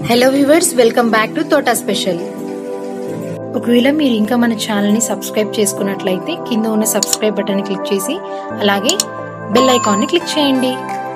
hello viewers welcome back to Thota special ఒకవేళ మీరు ఇంకా మన ఛానల్ని సబ్స్క్రైబ్ చేసుకున్నట్లయితే కింద ఉన్న సబ్స్క్రైబ్ బటన్ క్లిక్ చేసి అలాగే బెల్ ఐకాన్ని క్లిక్ చేయండి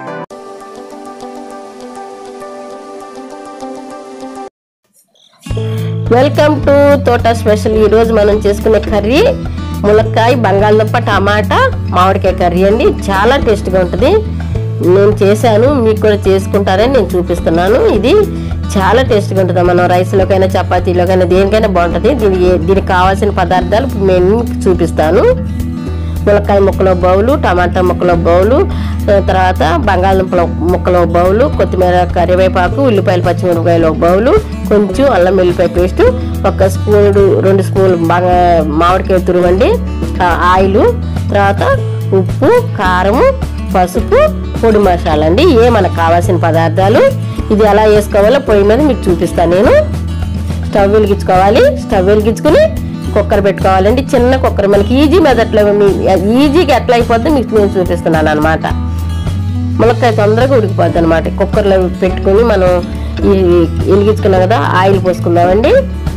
వెల్కమ్ టు తోట స్పెషల్ ఈ రోజు మనం చేసుకునే కర్రీ ములక్కాయ బంగాళదుంప టమాటా మామిడికాయ కర్రీ అండి చాలా టేస్ట్గా ఉంటుంది నేను చేశాను మీకు కూడా చేసుకుంటారని నేను చూపిస్తున్నాను ఇది చాలా టేస్ట్గా ఉంటుంది మనం రైస్లోకైనా చపాతీలోకైనా దేనికైనా బాగుంటుంది దీనికి దీనికి కావాల్సిన పదార్థాలు ఇప్పుడు నేను మీకు చూపిస్తాను ములక్కాయ ముక్కలో బౌలు టమాటా ముక్కలో బౌలు ఆ తర్వాత బంగాళదుంపల ముక్కలో బౌలు కొత్తిమీర కరివేపాకు ఉల్లిపాయలు పచ్చిమిరపకాయలు ఒక బౌలు కొంచెం అల్లం వెల్లిపాయ పేస్ట్ ఒక స్పూన్ రెండు స్పూన్లు బాగా మామిడికాయ తురువండి ఆ ఆయిల్ తర్వాత ఉప్పు కారము పసుపు పొడి మసాలా అండి ఏ మనకు కావాల్సిన పదార్థాలు ఇది ఎలా వేసుకోవాలో పొయ్యి మీద మీకు చూపిస్తాను నేను స్టవ్ వెలిగించుకోవాలి స్టవ్ వెలిగించుకుని కుక్కర్ పెట్టుకోవాలండి చిన్న కుక్కర్ మనకి ఈజీ మెథడ్లో మీ- ఈజీగా ఎట్లా అయిపోద్దో మీకు నేను చూపిస్తున్నాను అనమాట ములక్కాయ తొందరగా ఉడికిపోద్ది అనమాట కుక్కర్లో పెట్టుకుని మనం ఈ వెలిగించుకున్నాం కదా ఆయిల్ పోసుకుందామండి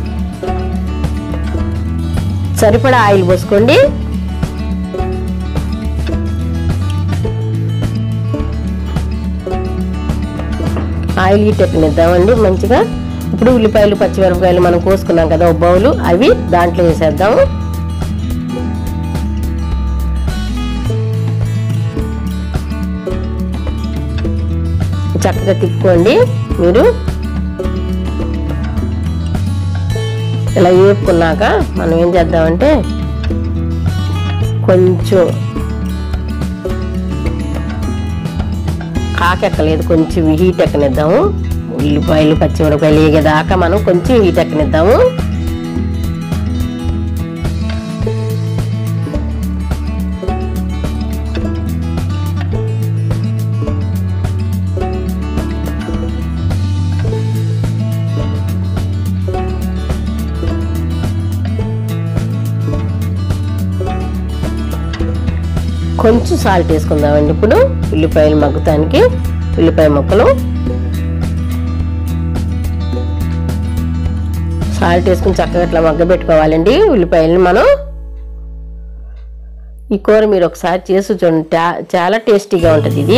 సరిపడా ఆయిల్ పోసుకోండి ఆయిల్ గిట్టెక్కనిద్దామండి మంచిగా ఇప్పుడు ఉల్లిపాయలు పచ్చిమిరపకాయలు మనం కోసుకున్నాం కదా ఒక బౌలు అవి దాంట్లో వేసేద్దాము చక్కగా తిప్పుకోండి మీరు ఇలా వేపుకున్నాక మనం ఏం చేద్దామంటే కొంచెం కాకెక్కలేదు కొంచెం హీట్ ఎక్కనిద్దాము ఉల్లిపాయలు పచ్చిమిరపకాయలు వేగేదాకా మనం కొంచెం హీట్ ఎక్కనిద్దాము కొంచెం సాల్ట్ వేసుకుందామండి ఇప్పుడు ఉల్లిపాయలు మగ్గుతానికి ఉల్లిపాయ ముక్కలు సాల్ట్ వేసుకుని చక్కగా ఇట్లా మగ్గ పెట్టుకోవాలండి ఉల్లిపాయలని మనం ఈ కూర మీరు ఒకసారి చేసి చూడండి టా- చాలా టేస్టీగా ఉంటుంది ఇది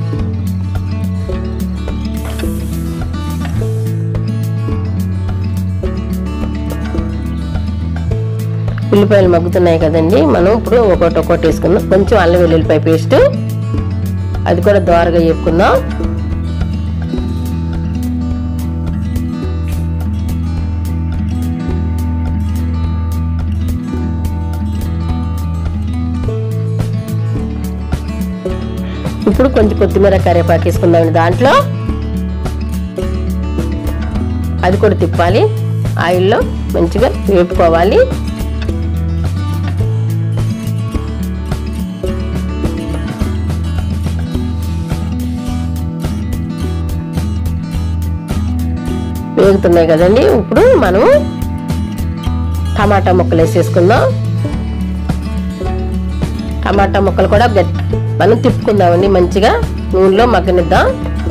ఉల్లిపాయలు మగ్గుతున్నాయి కదండి మనం ఇప్పుడు ఒకటి ఒకటి వేసుకుందాం కొంచెం అల్లం వెల్లుల్లిపాయ పేస్ట్ అది కూడా దోరగా వేపుకుందాం ఇప్పుడు కొంచెం కొత్తిమీర కరివేపాకు వేసుకుందామండి దాంట్లో అది కూడా తిప్పాలి ఆయిల్లో మంచిగా వేపుకోవాలి వేగుతున్నాయి కదండి ఇప్పుడు మనం టమాటా ముక్కలు వేసేసుకుందాం టమాటా ముక్కలు కూడా గట్- మనం తిప్పుకుందామండి మంచిగా నూనెలో మగ్గనిద్దాం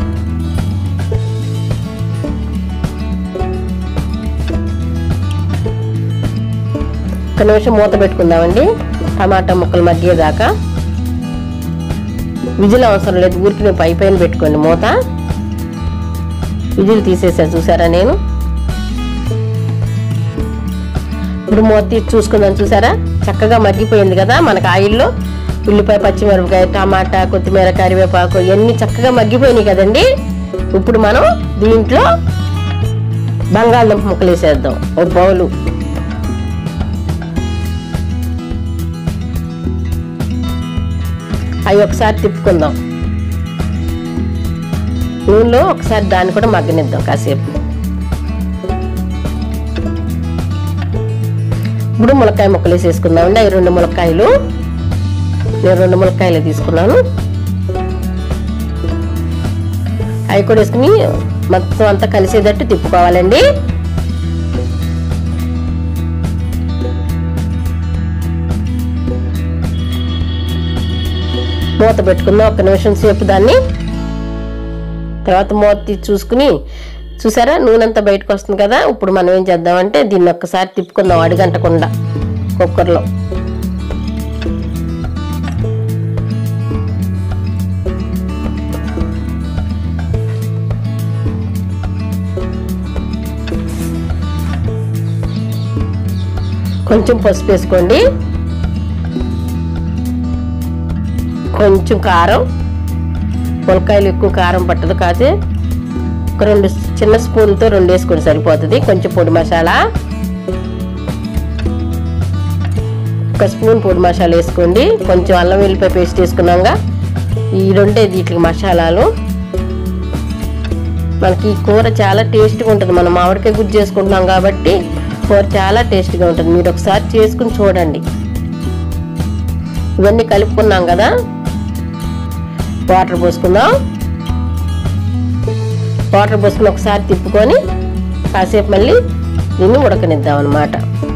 ఒక నిమిషం మూత పెట్టుకుందామండి టమాటా ముక్కలు మగ్గేదాకా విజిల్ అవసరం లేదు ఊరికి పై పైన పెట్టుకోండి మూత విజిల్ తీసేసా చూసారా నేను ఇప్పుడు మూత తీసి చూసుకుందాం చూసారా చక్కగా మగ్గిపోయింది కదా మనకు ఆయిల్లో ఉల్లిపాయ పచ్చిమిరపకాయ టమాటా కొత్తిమీర కరివేపాకు ఇవన్నీ చక్కగా మగ్గిపోయినాయి కదండి ఇప్పుడు మనం దీంట్లో బంగాళదుంప ముక్కలు వేసేద్దాం ఒక బౌలు అవి ఒకసారి తిప్పుకుందాం నూనెలో ఒకసారి దాన్ని కూడా మగ్గనిద్దాం కాసేపు ఇప్పుడు ములక్కాయ ముక్కలు వేసేసుకుందామండి అవి రెండు ములక్కాయలు నేను రెండు ములక్కాయలు తీసుకున్నాను అవి కూడా వేసుకుని మొత్తం అంతా కలిసేటట్టు తిప్పుకోవాలండి మూత పెట్టుకుందాం ఒక నిమిషం సేపు దాన్ని తర్వాత మూత తీసి చూసుకుని చూసారా నూనె అంతా బయటకు వస్తుంది కదా ఇప్పుడు మనం ఏం చేద్దామంటే దీన్ని ఒక్కసారి తిప్పుకుందాం అడిగంటకుండా కుక్కర్లో కొంచెం పసుపు వేసుకోండి కొంచెం కారం ములక్కాయలు ఎక్కువ కారం పట్టదు కాదు ఒక రెండు చిన్న స్పూన్తో రెండు వేసుకొని సరిపోతుంది కొంచెం పొడి మసాలా ఒక స్పూన్ పొడి మసాలా వేసుకోండి కొంచెం అల్లం వెల్లిపాయ పేస్ట్ వేసుకున్నాక ఈ రెండే వీటికి మసాలాలు మనకి ఈ కూర చాలా టేస్ట్గా ఉంటుంది మనం మామిడికాయ గుజ్జు చేసుకుంటున్నాం కాబట్టి కూర చాలా టేస్ట్గా ఉంటుంది మీరు ఒకసారి చేసుకుని చూడండి ఇవన్నీ కలుపుకున్నాం కదా వాటర్ పోసుకుందాం వాటర్ పోసుకుని ఒకసారి తిప్పుకొని కాసేపు మళ్ళీ దీన్ని ఉడకనిద్దాం అనమాట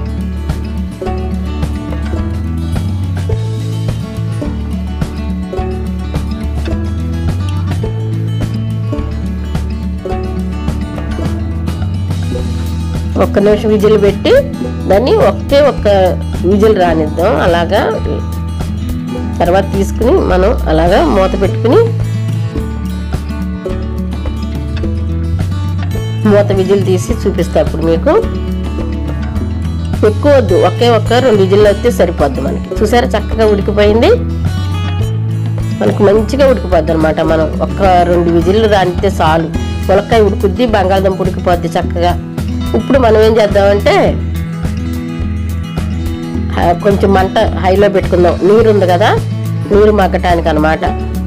ఒక్క నిమిషం విజిల్ పెట్టి దాన్ని ఒకే ఒక్క విజిల్ రానిద్దాం అలాగా తర్వాత తీసుకుని మనం అలాగా మూత పెట్టుకుని మూత విజిల్ తీసి చూపిస్తా ఇప్పుడు మీకు ఎక్కువ వద్దు ఒకే ఒక్క రెండు విజిల్ వస్తే సరిపోద్ది మనకి చూసారా చక్కగా ఉడికిపోయింది మనకు మంచిగా ఉడికిపోద్ది అనమాట మనం ఒక్క రెండు విజిల్లు రానితే చాలు ములక్కాయ ఉడుకుద్ది బంగాళదుంప ఉడికిపోద్ది చక్కగా ఇప్పుడు మనం ఏం చేద్దామంటే ఆ, కొంచెం మంట హైలో పెట్టుకుందాం నీరు ఉంది కదా నీరు మగ్గటానికి అనమాట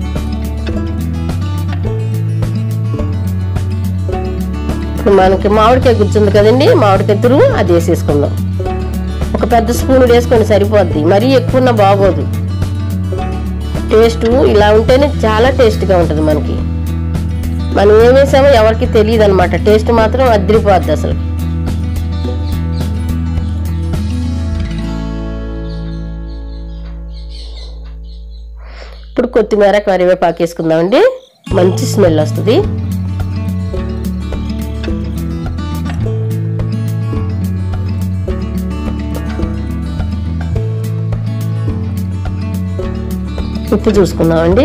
ఇప్పుడు మనకి మామిడికాయ గుజ్జుంది కదండి మామిడికాయ తురుము అది వేసేసుకుందాం ఒక పెద్ద స్పూన్ వేసుకొని సరిపోద్ది మరీ ఎక్కువ ఉన్న బాగోదు టేస్ట్ ఇలా ఉంటేనే చాలా టేస్ట్గా ఉంటుంది మనకి మనం ఏం వేసామో ఎవరికి తెలియదు అనమాట టేస్ట్ మాత్రం అదిరిపోద్ది అసలు ఇప్పుడు కొత్తిమీర కరివేపాకు వేసుకుందామండి మంచి స్మెల్ వస్తుంది ఉప్పు చూసుకుందామండి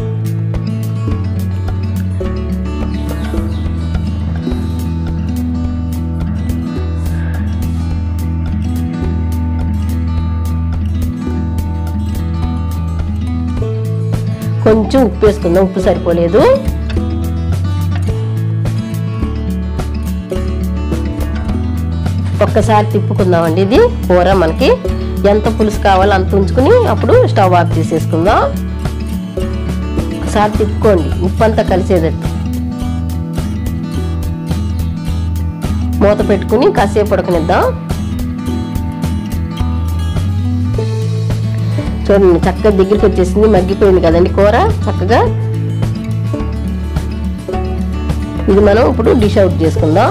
కొంచెం ఉప్పు వేసుకుందాం ఉప్పు సరిపోలేదు ఒక్కసారి తిప్పుకుందామండి ఇది కూర మనకి ఎంత పులుసు కావాలో అంత ఉంచుకుని అప్పుడు స్టవ్ ఆఫ్ తీసేసుకుందాం ఒకసారి తిప్పుకోండి ఉప్పు అంతా కలిసేటట్టు మూత పెట్టుకుని కాసేపు ఉడకనిద్దాం చూడండి చక్కగా దగ్గరికి వచ్చేసింది మగ్గిపోయింది కదండి కూర చక్కగా ఇది మనం ఇప్పుడు డిష్ అవుట్ చేసుకుందాం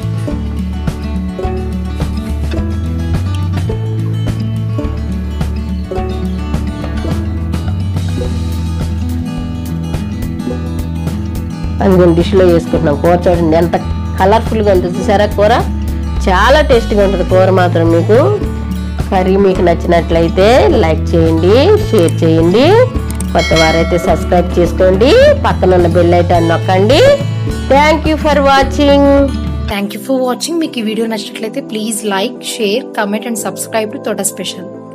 అందుకని డిష్లో వేసుకుంటున్నాం కూర చూడండి ఎంత కలర్ఫుల్గా ఉంటుంది చూసారా కూర చాలా టేస్టీగా ఉంటుంది కూర మాత్రం మీకు కర్రీ మీకు నచ్చినట్లయితే లైక్ చేయండి షేర్ చేయండి కొత్త వారైతే సబ్స్క్రైబ్ చేసుకోండి పక్కన ఉన్న బెల్ ఐకాన్ నొక్కండి thank you for watching thank you for watching మీకు ఈ వీడియో నచ్చినట్లయితే please like share comment and subscribe to Thota special